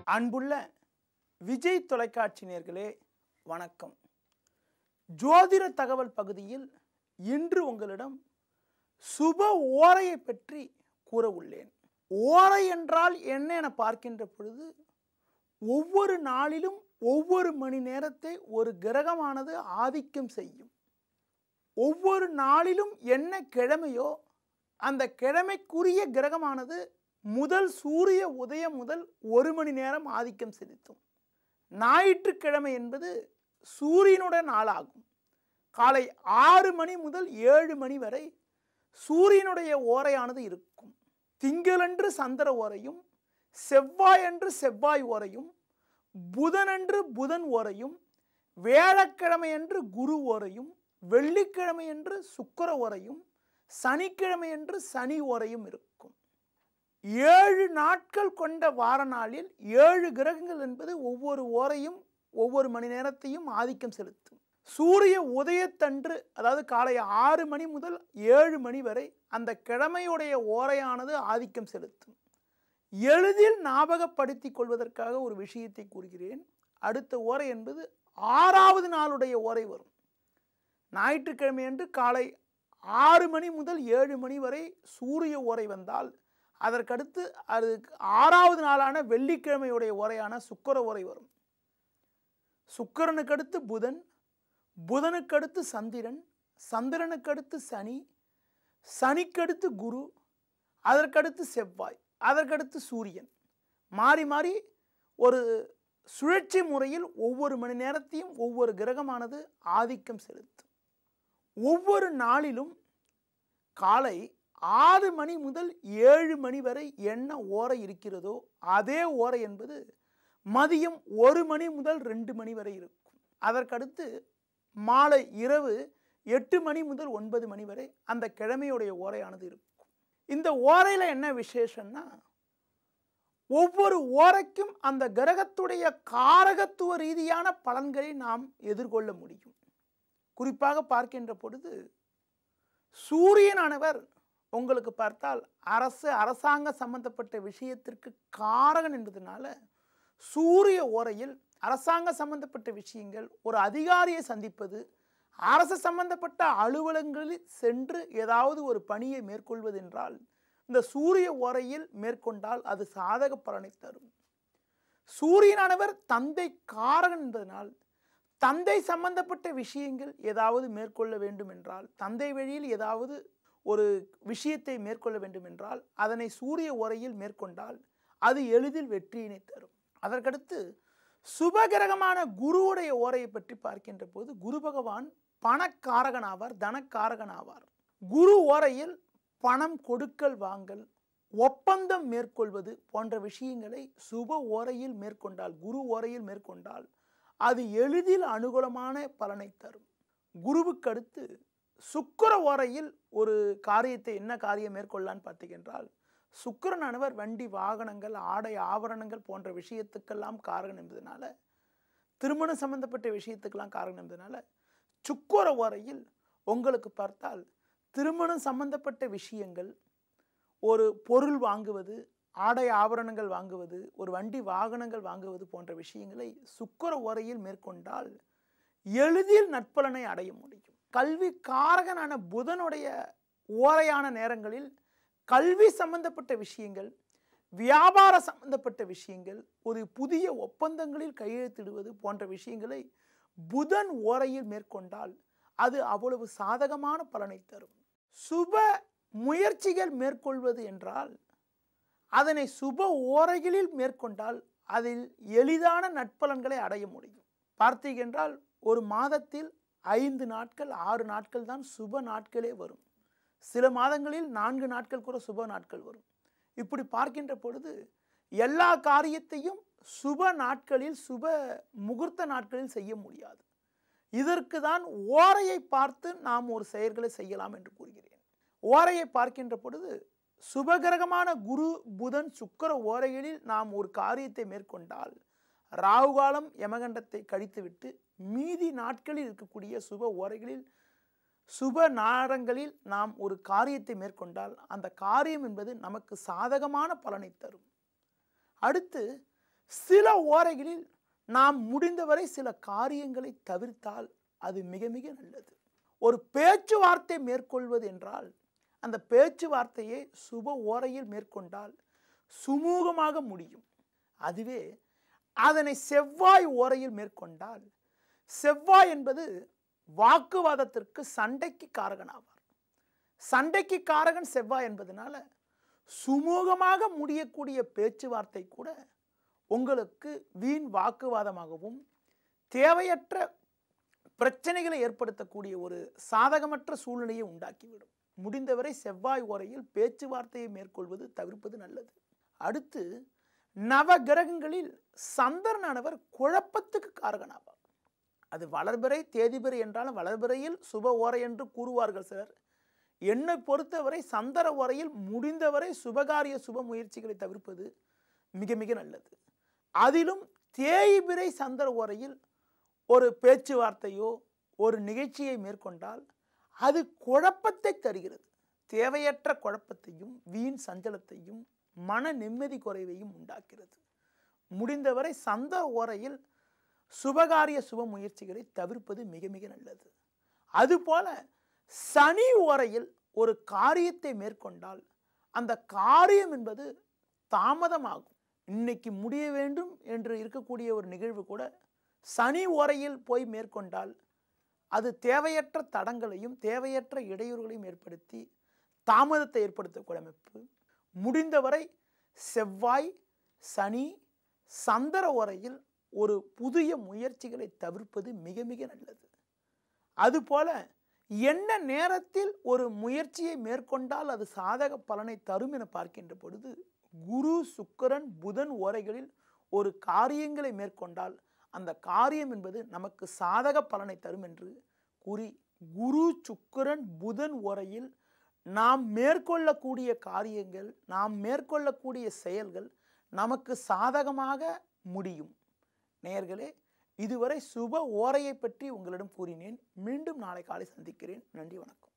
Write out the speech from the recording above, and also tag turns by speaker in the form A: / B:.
A: அன்புள்ள விஜய் தொலைக்காட்சி நேர்களே வணக்கம் ஜோதிட தகவல் பகுதியில் இன்று உங்களிடம் சுப ஓரையை பற்றி கூற உள்ளேன் ஓரை என்றால் என்ன என பார்க்கின்ற பொழுது ஒவ்வொரு நாளிலும் ஒவ்வொரு மணி நேரத்தை ஒரு கிரகமானது ஆதிக்கம் செய்யும் ஒவ்வொரு நாளிலும் என்ன கிழமையோ அந்த கிழமைக்குரிய கிரகமானது முதல் சூரிய உதயம் முதல் ஒரு மணி நேரம் ஆதிக்கம் செலுத்தும் ஞாயிற்றுக்கிழமை என்பது சூரியனுடைய நாளாகும் காலை ஆறு மணி முதல் ஏழு மணி வரை சூரியனுடைய ஓரையானது இருக்கும் திங்களன்று சந்திர ஓரையும் செவ்வாயன்று செவ்வாய் ஓரையும் புதனன்று புதன் ஓரையும் வியாழக்கிழமையன்று குரு ஓரையும் வெள்ளிக்கிழமையன்று சுக்கிர ஓரையும் சனிக்கிழமையன்று சனி ஓரையும் இருக்கும் ஏழு நாட்கள் கொண்ட வார நாளில் ஏழு கிரகங்கள் என்பது ஒவ்வொரு ஓரையும் ஒவ்வொரு மணி நேரத்தையும் ஆதிக்கம் செலுத்தும் சூரிய உதயத்தன்று அதாவது காலை ஆறு மணி முதல் ஏழு மணி வரை அந்த கிழமையுடைய ஓரையானது ஆதிக்கம் செலுத்தும் எளிதில் ஞாபகப்படுத்திக் கொள்வதற்காக ஒரு விஷயத்தை கூறுகிறேன் அடுத்த ஓரை என்பது ஆறாவது நாளுடைய ஓரை வரும் ஞாயிற்றுக்கிழமை அன்று காலை ஆறு மணி முதல் ஏழு மணி வரை சூரிய ஓரை வந்தால் அதற்கடுத்து அது ஆறாவது நாளான வெள்ளிக்கிழமையுடைய ஓரையான சுக்கர ஓரை வரும் சுக்கரனுக்கு அடுத்து புதன் புதனுக்கு அடுத்து சந்திரன் சந்திரனுக்கு அடுத்து சனி சனிக்கடுத்து குரு அதற்கடுத்து செவ்வாய் அதற்கடுத்து சூரியன் மாறி மாறி ஒரு சுழற்சி முறையில் ஒவ்வொரு மணி நேரத்தையும் ஒவ்வொரு கிரகமானது ஆதிக்கம் செலுத்தும் ஒவ்வொரு நாளிலும் காலை ஆறு மணி முதல் ஏழு மணி வரை என்ன ஓரை இருக்கிறதோ அதே ஓரை என்பது மதியம் ஒரு மணி முதல் ரெண்டு மணி வரை இருக்கும் அதற்கடுத்து மாலை இரவு எட்டு மணி முதல் ஒன்பது மணி வரை அந்த கிழமையுடைய ஓரையானது இருக்கும் இந்த ஓரையில் என்ன விசேஷம்னா ஒவ்வொரு ஓரைக்கும் அந்த கிரகத்துடைய காரகத்துவ ரீதியான பலன்களை நாம் எதிர்கொள்ள முடியும் குறிப்பாக பார்க்கின்ற பொழுது சூரியனானவர் உங்களுக்கு பார்த்தால் அரசு அரசாங்க சம்பந்தப்பட்ட விஷயத்திற்கு காரகன் என்பதனால சூரிய ஓரையில் அரசாங்க சம்பந்தப்பட்ட விஷயங்கள் ஒரு அதிகாரியை சந்திப்பது அரசு சம்பந்தப்பட்ட அலுவலகங்களில் சென்று ஏதாவது ஒரு பணியை மேற்கொள்வது என்றால் இந்த சூரிய ஓரையில் மேற்கொண்டால் அது சாதக பலனை தரும் சூரியனானவர் தந்தை காரகன் என்பதனால் தந்தை சம்பந்தப்பட்ட விஷயங்கள் ஏதாவது மேற்கொள்ள வேண்டும் என்றால் தந்தை வழியில் ஏதாவது ஒரு விஷயத்தை மேற்கொள்ள வேண்டும் என்றால் அதனை சூரிய உரையில் மேற்கொண்டால் அது எளிதில் வெற்றியினை தரும் அதற்கடுத்து சுபகிரகமான குருவுடைய ஓரையை பற்றி பார்க்கின்ற போது குரு பகவான் பணக்காரகன் ஆவார் தனக்காரகன் ஆவார் குரு ஓரையில் பணம் கொடுக்கல் வாங்கல் ஒப்பந்தம் மேற்கொள்வது போன்ற விஷயங்களை சுப ஓரையில் மேற்கொண்டால் குரு ஓரையில் மேற்கொண்டால் அது எளிதில் அனுகூலமான பலனை தரும் குருவுக்கு அடுத்து சுக்கர ஓரையில் ஒரு காரியத்தை என்ன காரியம் மேற்கொள்ளலான்னு பார்த்தீங்கன்றால் சுக்கரனானவர் வண்டி வாகனங்கள் ஆடை ஆபரணங்கள் போன்ற விஷயத்துக்கெல்லாம் காரணம் என்பதனால திருமணம் சம்பந்தப்பட்ட விஷயத்துக்கெல்லாம் காரணம் என்பதனால சுக்கர ஓரையில் உங்களுக்கு பார்த்தால் திருமணம் சம்பந்தப்பட்ட விஷயங்கள் ஒரு பொருள் வாங்குவது ஆடை ஆபரணங்கள் வாங்குவது ஒரு வண்டி வாகனங்கள் வாங்குவது போன்ற விஷயங்களை சுக்கர ஓரையில் மேற்கொண்டால் எளிதில் நட்பலனை அடைய முடியும் கல்வி காரகனான புதனுடைய ஓரையான நேரங்களில் கல்வி சம்பந்தப்பட்ட விஷயங்கள் வியாபார சம்பந்தப்பட்ட விஷயங்கள் ஒரு புதிய ஒப்பந்தங்களில் கையெழுத்திடுவது போன்ற விஷயங்களை புதன் ஓரையில் மேற்கொண்டால் அது அவ்வளவு சாதகமான பலனை தரும் சுப முயற்சிகள் மேற்கொள்வது என்றால் அதனை சுப ஓரைகளில் மேற்கொண்டால் அதில் எளிதான நட்பலன்களை அடைய முடியும் பார்த்தீங்கன்றால் ஒரு மாதத்தில் ஐந்து நாட்கள் ஆறு நாட்கள் தான் சுப நாட்களே வரும் சில மாதங்களில் நான்கு நாட்கள் கூட சுப நாட்கள் வரும் இப்படி பார்க்கின்ற பொழுது எல்லா காரியத்தையும் சுப நாட்களில் சுப முகூர்த்த நாட்களில் செய்ய முடியாது இதற்கு தான் ஓரையை பார்த்து நாம் ஒரு செயல்களை செய்யலாம் என்று கூறுகிறேன் ஓரையை பார்க்கின்ற பொழுது சுபகிரகமான குரு புதன் சுக்கர ஓரைகளில் நாம் ஒரு காரியத்தை மேற்கொண்டால் ராகுகாலம் யமகண்டத்தை கழித்துவிட்டு மீதி நாட்களில் இருக்கக்கூடிய சுப ஓரைகளில் சுப நாடங்களில் நாம் ஒரு காரியத்தை மேற்கொண்டால் அந்த காரியம் என்பது நமக்கு சாதகமான பலனை தரும் அடுத்து சில ஓரைகளில் நாம் முடிந்தவரை சில காரியங்களை தவிர்த்தால் அது மிக மிக நல்லது ஒரு பேச்சுவார்த்தை மேற்கொள்வது என்றால் அந்த பேச்சுவார்த்தையை சுப ஓரையில் மேற்கொண்டால் சுமூகமாக முடியும் அதுவே அதனை செவ்வாய் ஓரையில் மேற்கொண்டால் செவ்வாய் என்பது வாக்குவாதத்திற்கு சண்டைக்கு காரகன் ஆவார் சண்டைக்கு காரகன் செவ்வாய் என்பதனால சுமூகமாக முடியக்கூடிய பேச்சுவார்த்தை கூட உங்களுக்கு வீண் வாக்குவாதமாகவும் தேவையற்ற பிரச்சனைகளை ஏற்படுத்தக்கூடிய ஒரு சாதகமற்ற சூழ்நிலையை உண்டாக்கிவிடும் முடிந்தவரை செவ்வாய் ஓரையில் பேச்சுவார்த்தையை மேற்கொள்வது தவிர்ப்பது நல்லது அடுத்து நவ கிரகங்களில் சந்திரனானவர் குழப்பத்துக்கு காரகனாவார் அது வளர்பிறை தேதிபிறை என்றாலும் வளர்பிறையில் சுப ஓரை என்று கூறுவார்கள் சிலர் என்னை பொறுத்தவரை சந்திர ஓரையில் முடிந்தவரை சுபகாரிய சுப முயற்சிகளை தவிர்ப்பது மிக மிக நல்லது அதிலும் தேய்பிறை சந்திர ஓரையில் ஒரு பேச்சுவார்த்தையோ ஒரு நிகழ்ச்சியை மேற்கொண்டால் அது குழப்பத்தை தருகிறது தேவையற்ற குழப்பத்தையும் வீண் சஞ்சலத்தையும் மன நிம்மதி குறைவையும் உண்டாக்கிறது முடிந்தவரை சந்திர ஓரையில் சுபகாரிய சுப முயற்சிகளை தவிர்ப்பது மிக மிக நல்லது அதுபோல சனி ஓரையில் ஒரு காரியத்தை மேற்கொண்டால் அந்த காரியம் என்பது தாமதமாகும் இன்னைக்கு முடிய வேண்டும் என்று இருக்கக்கூடிய ஒரு நிகழ்வு கூட சனி ஓரையில் போய் மேற்கொண்டால் அது தேவையற்ற தடங்களையும் தேவையற்ற இடையூறுகளையும் ஏற்படுத்தி தாமதத்தை ஏற்படுத்தக்கூடிய அமைப்பு முடிந்தவரை செவ்வாய் சனி சந்திர ஓரையில் ஒரு புதிய முயற்சிகளை தவிர்ப்பது மிக மிக நல்லது அதுபோல என்ன நேரத்தில் ஒரு முயற்சியை மேற்கொண்டால் அது சாதக பலனை தரும் என பார்க்கின்ற பொழுது குரு சுக்கிரன் புதன் ஓரைகளில் ஒரு காரியங்களை மேற்கொண்டால் அந்த காரியம் என்பது நமக்கு சாதக பலனை தரும் என்று கூறி குரு சுக்கிரன் புதன் ஓரையில் நாம் மேற்கொள்ளக்கூடிய காரியங்கள் நாம் மேற்கொள்ளக்கூடிய செயல்கள் நமக்கு சாதகமாக முடியும் நேயர்களே இதுவரை சுப ஓரையை பற்றி உங்களிடம் கூறினேன் மீண்டும் நாளை காலை சந்திக்கிறேன் நன்றி வணக்கம்